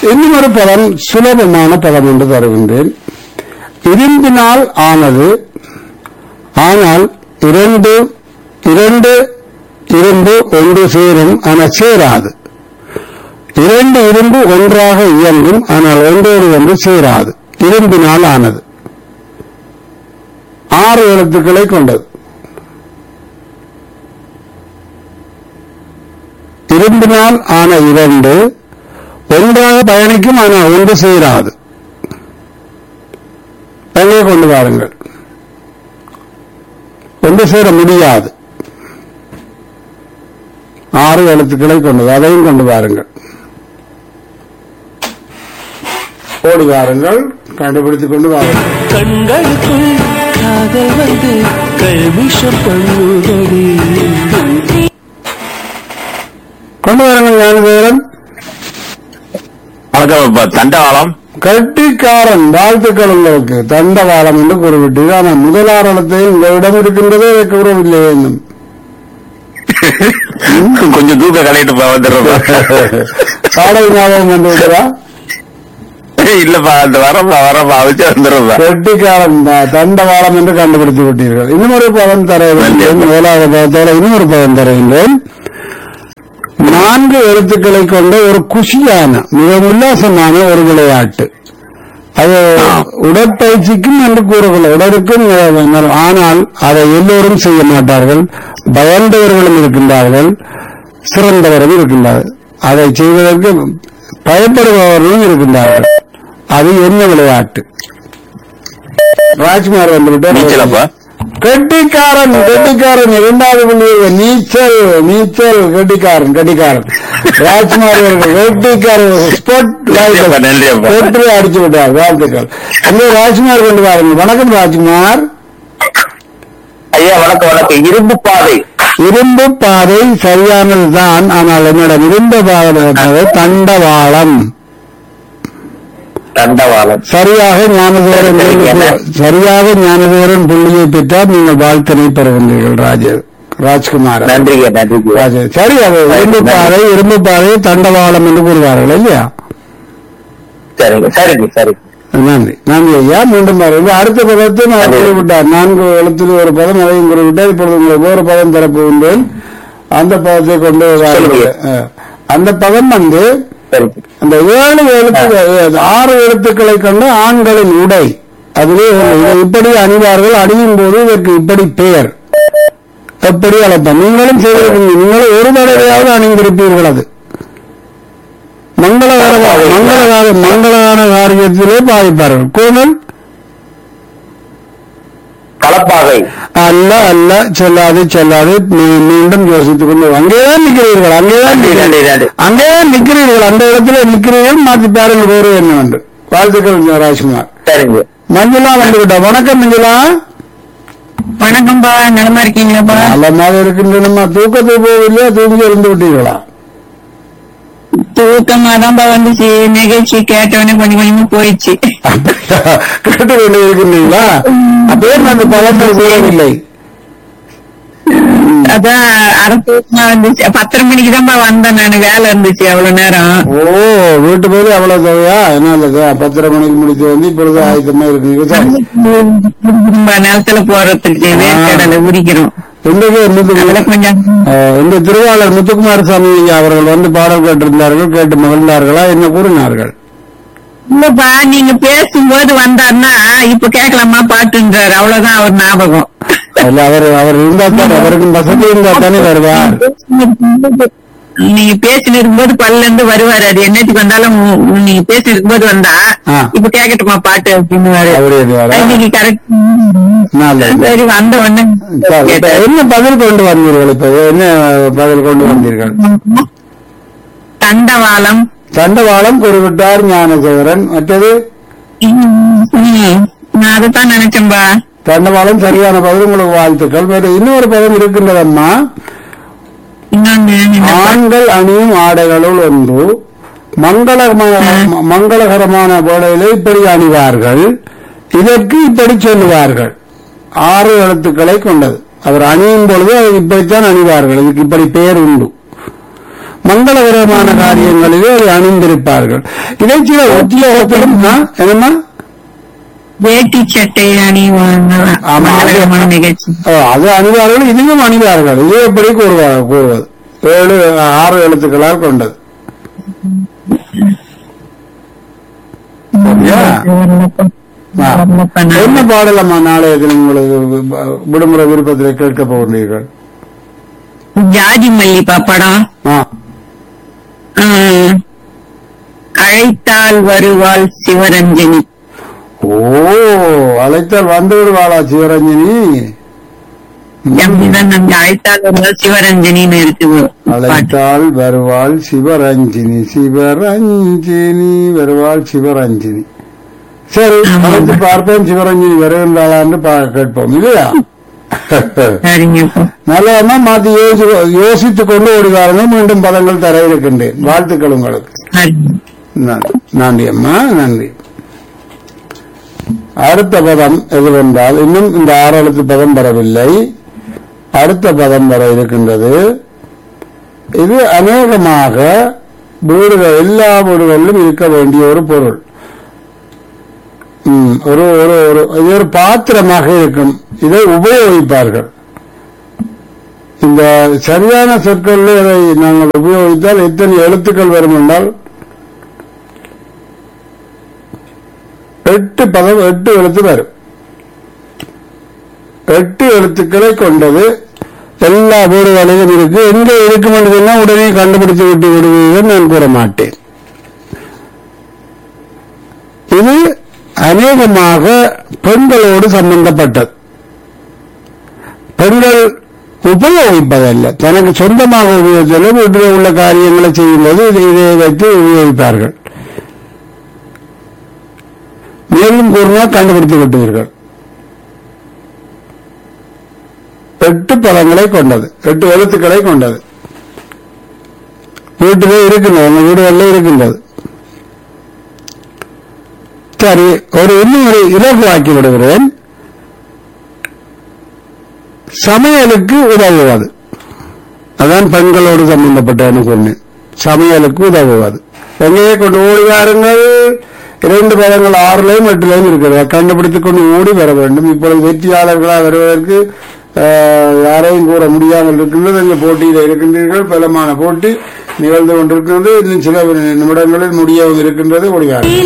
இன்னும் ஒரு பதம் சுலபமான பதம் என்று தருகின்றேன் இரும்பினால் ஆனது ஆனால் இரண்டு இரண்டு இரும்பு ஒன்று சேரும் ஆனால் சேராது இரண்டு இரும்பு ஒன்றாக இயங்கும் ஆனால் ஒன்றோடு ஒன்று சேராது இரும்பினால் ஆனது ஆறு எழுத்துக்களை கொண்டது இரும்பினால் ஆன இரண்டு ஒன்றாக பயணிக்கும் ஆனால் ஒன்று சேராது தங்கே கொண்டு வாருங்கள் ஒன்று சேர முடியாது ஆறு எழுத்துக்களை கொண்டது அதையும் கொண்டு வாருங்கள் ஓடி வாருங்கள் கண்டுபிடித்துக் கொண்டு வாருங்கள் கண்களுக்குள் காதல் வந்து கல்மிஷம் பண்ணுதடி கொண்டு வாருங்கள் ஞானதேவன் வணக்கம் இப்ப தண்டவாளம் கட்டிக்காரன் வாழ்த்துக்கள் உங்களுக்கு தண்டவாளம் என்று கூறிவிட்டீர்கள் ஆனால் முதலாரணத்தை உங்களிடம் இருக்கின்றதே அதை கூறவில்லை இன்னும் கொஞ்சம் தூக்க கலையிட்டு வந்துடுறோம் பாடல் ஞாபகம் வந்து விட்டதா இல்லப்பா அந்த வரப்பா வரப்பா வச்சு வந்துடுறோம் கெட்டிக்காரன் த- தண்டவாளம் என்று கண்டுபிடித்து விட்டீர்கள் இன்னும் ஒரு பதம் தர வேண்டும் ஏழாவது பதத்தோட இன்னும் ஒரு பதம் தருகின்றேன் நான்கு எழுத்துக்களை கொண்ட ஒரு குஷியான மிக உல்லாசமான ஒரு விளையாட்டு அது உடற்பயிற்சிக்கும் என்று கூறுகள் உடலுக்கும் அஹ், ஆனால் அதை எல்லோரும் செய்ய மாட்டார்கள் பயந்தவர்களும் இருக்கின்றார்கள் சிறந்தவரும் இருக்கின்றார்கள் அதை செய்வதற்கு பயப்படுபவர்களும் இருக்கின்றார்கள் அது என்ன விளையாட்டு ராஜ்குமார் நீச்சலப்பா வந்துவிட்டு கெட்டிக்காரன் கெட்டிக்காரன் இரண்டாவது புள்ளி நீச்சல் நீச்சல் கெட்டிக்காரன் கெட்டிக்காரன் ராஜ்குமார் அவர்கள் கெட்டிக்காரன் ஸ்போர்ட் நன்றியப்பா, நன்றியப்பா. வெற்றி அடிச்சு விட்டார் வாழ்த்துக்கள் அங்கே ராஜ்குமார் கொண்டு வாருங்கள் வணக்கம் ராஜ்குமார் ஐயா வணக்கம் வணக்கம் இரும்பு பாதை இரும்பு பாதை சரியானதுதான் ஆனால் என்னிடம் இரும்பு பாதை தண்டவாளம் தண்டவாளம் சரியாக ஞானதேவரன் புள்ளி- சரியாக ஞானதேவரன் புள்ளியை பெற்றால் நீங்கள் வாழ்த்தினை பெறுகின்றீர்கள் ராஜ ராஜ்குமார் நன்றிங்க நன்றிங்க ராஜ சரி அது இரும்பு பாதை இரும்பு பாதை தண்டவாளம் என்று கூறுவார்கள் ஐயா சரிங்க சரிங்க சரிங்க நன்றி நன்றி ஐயா மீண்டும் பாருங்கள் அடுத்த பதத்தை நான் நன்றி. குறிப்பிட்டார் நான்கு எழுத்தில் ஒரு பதம் அதையும் குறிப்பிட்டார் இப்பொழுது உங்களுக்கு ஒரு பதம் தரப்போகின்றேன் அந்த பதத்தை கொண்டு வாருங்கள். சொல்லுங்க. அஹ், அந்த பதம் வந்து சரிங்க அந்த ஏழு எழுத்து ஆறு எழுத்துக்களை கொண்ட ஆண்களின் உடை அதுவே இதை இப்படி அணிவார்கள் அணியும் போது இதற்கு இப்படி பெயர் எப்படி அழைப்போம் நீங்களும் செய்திருக்கீங்க நீங்களும் ஒரு தடவையாவது அணிந்திருப்பீர்கள் அது மங்களகரமாக மங்களகார மங்களகான காரியத்திலே பாதிப்பார்கள் கோமல் களப்பாகை அல்ல அல்ல செல்லாது செல்லாது மீ- மீண்டும் யோசித்துக் கொண்டு அங்கேதான் நிற்கிறீர்கள் அங்கேதான் நன்றி நன்றி நிற்கிறீர்கள். நன்றி அங்கேதான் நிற்கிறீர்கள் அந்த இடத்துல நிற்கிறீர்கள் மாற்றி பாருங்கள் வேறு என்னவென்று வாழ்த்துக்கள் ராஜ்குமார் சரிங்க மஞ்சுளா வந்து விட்டா வணக்கம் மஞ்சுளா வணக்கம்பா நலமா இருக்கீங்களாப்பா நல்லமாக இருக்கின்றனம்மா தூக்கத்துக்கு போகவில்லையா தூங்கி இருந்து விட்டீர்களா தூக்கமா தான்ப்பா வந்துச்சு நிகழ்ச்சி கேட்டவொடனே கொஞ்சம் கொஞ்சமா போயிடுச்சு கேட்டு கொண்டு இருக்கின்றீங்களா அப்பயே நான் அந்த பழத்தை கூறவில்லை அதான் அரை தூக்கமா வந்துச்சு பத்தரை மணிக்கு தான்ப்பா வந்தேன் நான் வேலை இருந்துச்சு அவ்வளவு நேரம் ஓ வீட்டு போய் அவ்வளவு தேவையா என்ன இல்ல பத்தரை மணிக்கு முடித்து வந்து இப்பொழுது ஆயத்தமா இருக்கீங்க சரி. ரொம்ப நிலத்துல போறதுக்கு வேர்க்கடலை உரிக்கிறோம் இன்றைக்கு முத்துக்கு- அதெல்லாம் கொஞ்சம் அஹ், இந்த திருவாளர் முத்துக்குமார் சாமி அவர்கள் வந்து பாடல் கேட்டிருந்தார்கள் கேட்டு மகிழ்ந்தார்களா என்ன கூறினார்கள் இல்லப்பா நீங்க பேசும்போது வந்தாருன்னா இப்ப கேட்கலாமா பாட்டுன்றாரு அவ்வளவுதான் அவர் ஞாபகம் இல்ல அவர் அவர் இருந்தா தான் அவருக்கும் வசதி இருந்தா தானே வருவார் நீங்க பேசிட்டு இருக்கும்போது பல்ல இருந்து வருவாரு அது என்னத்துக்கு வந்தாலும் உ- உ- நீங்க பேசிட்டு இருக்கும்போது வந்தா ஆ. இப்ப கேக்கட்டுமா பாட்டு அப்படின்னு அவரே இதுவாரா? இன்னைக்கு கரெக்ட் நல்லது. சரி வந்த உடனே சரி, இப்ப கேட்டாரு. என்ன பதில் கொண்டு வந்தீர்கள் இப்ப என்ன பதில் கொண்டு வந்தீர்கள் தண்டவாளம் தண்டவாளம் குறிப்பிட்டார் ஞானசேகரன் மற்றது ம், ம். நான் அதைத்தான் நினைச்சேன்பா தண்டவாளம் சரியான பதில் உங்களுக்கு வாழ்த்துக்கள் வேறு இன்னொரு பதம் இருக்கின்றதம்மா இன்னொன்னு ஆண்கள் அணியும் ஆடைகளுள் ஒன்று மங்களகமான மங்களகரமான வேளையிலே இப்படி அணிவார்கள் இதற்கு இப்படி சொல்லுவார்கள் ஆறு எழுத்துக்களை கொண்டது அவர் அணியும் பொழுது அதை இப்படித்தான் அணிவார்கள் இதுக்கு இப்படி பெயர் உண்டு மங்களகரமான காரியங்களிலே அதை அணிந்திருப்பார்கள் இதை சில உத்தியோகத்திலும் ஆ, என்னம்மா வேட்டி சட்டை அணிவாங்க ஆமா, அது- மங்களகரமான நிகழ்ச்சி ஓ, அது அணிவார்கள் இதுவும் அணிவார்கள் இது எப்படி கூறுவார் கூறுவது ஏழு ஆறு எழுத்துக்களால் கொண்டது சரியா? ஆ. என்ன பாடலம்மா நாளைய தினம் உங்களுக்கு வி- விடுமுறை விருப்பத்தில் கேட்க போகிறீர்கள் ஜாதி மல்லிப்பா படம் ஆ. ஆஹ், அழைத்தால் வருவாள் சிவரஞ்சனி ஓ அழைத்தால் வந்து விடுவாளா சிவரஞ்சனி அப்படிதான் நம்ம அழைத்தால் வருவாள் சிவரஞ்சனின்னு இருக்குது பாட்டு. அழைத்தால் வருவாள் சிவரஞ்சினி சிவரஞ்சினி வருவாள் சிவரஞ்சினி சரி ஆமா. அழைத்து பார்ப்போம் சிவரஞ்சினி வருகின்றாளான்னு பா- கேட்போம் இல்லையா சரிங்கப்பா நல்லதா மாத்தி யோசி யோசித்துக் கொண்டு ஓடுகாரங்க மீண்டும் பதங்கள் தர இருக்கின்றேன் வாழ்த்துக்கள் உங்களுக்கு சரிங்க. நன்றி. நன்றி அம்மா நன்றி அடுத்த பதம் எதுவென்றால் இன்னும் இந்த ஆறு எழுத்து பதம் வரவில்லை அடுத்த பதம் வர இருக்கின்றது இது அநேகமாக வீடுகள் எல்லா வீடுகளிலும் இருக்க வேண்டிய ஒரு பொருள் ம், ஒரு ஒரு ஒரு இது ஒரு பாத்திரமாக இருக்கும் இதை உபயோகிப்பார்கள் இந்த சரியான சொற்களில் இதை நாங்கள் உபயோகித்தால் எத்தனை எழுத்துக்கள் வரும் என்றால் எட்டு பதம் எட்டு எழுத்து வரும் எட்டு எழுத்துக்களை கொண்டது எல்லா வீடுகளிலும் இருக்கு எங்க இருக்கும் என்று சொன்னால் உடனே கண்டுபிடித்து விட்டு விடுவீர்கள் நான் கூற மாட்டேன் இது அநேகமாக பெண்களோடு சம்பந்தப்பட்டது பெண்கள் உபயோகிப்பதல்ல தனக்கு சொந்தமாக உபயோகித்தல வீட்டில் உள்ள காரியங்களை செய்யும்போது இதை இதை வைத்து உபயோகிப்பார்கள் மேலும் கூறினால் கண்டுபிடித்து விட்டீர்கள் எட்டு பதங்களை கொண்டது எட்டு எழுத்துக்களை கொண்டது வீட்டிலே இருக்கின்றது நம்ம வீடுகளில் இருக்கின்றது சரி ஒரு இன்னும் ஒரு இலகுவாக்கி விடுகிறேன் சமையலுக்கு உதவுவது அதான் பெண்களோடு சம்பந்தப்பட்டன்னு சொன்னேன் சமையலுக்கு உதவுவது எங்கேயே கொண்டு ஓடி வாருங்கள் இரண்டு பதங்கள் ஆறுலையும் எட்டுலையும் இருக்கிறது கண்டுபிடித்துக் கொண்டு ஓடி வர வேண்டும் இப்பொழுது வெற்றியாளர்களாக வருவதற்கு ஆஹ், யாரையும் கூற முடியாமல் இருக்கின்றது இந்த போட்டியில் இருக்கின்றீர்கள் பலமான போட்டி நிகழ்ந்து கொண்டிருக்கிறது இன்னும் சில நிமிடங்களில் முடியவும் இருக்கின்றது ஓடி வாருங்கள்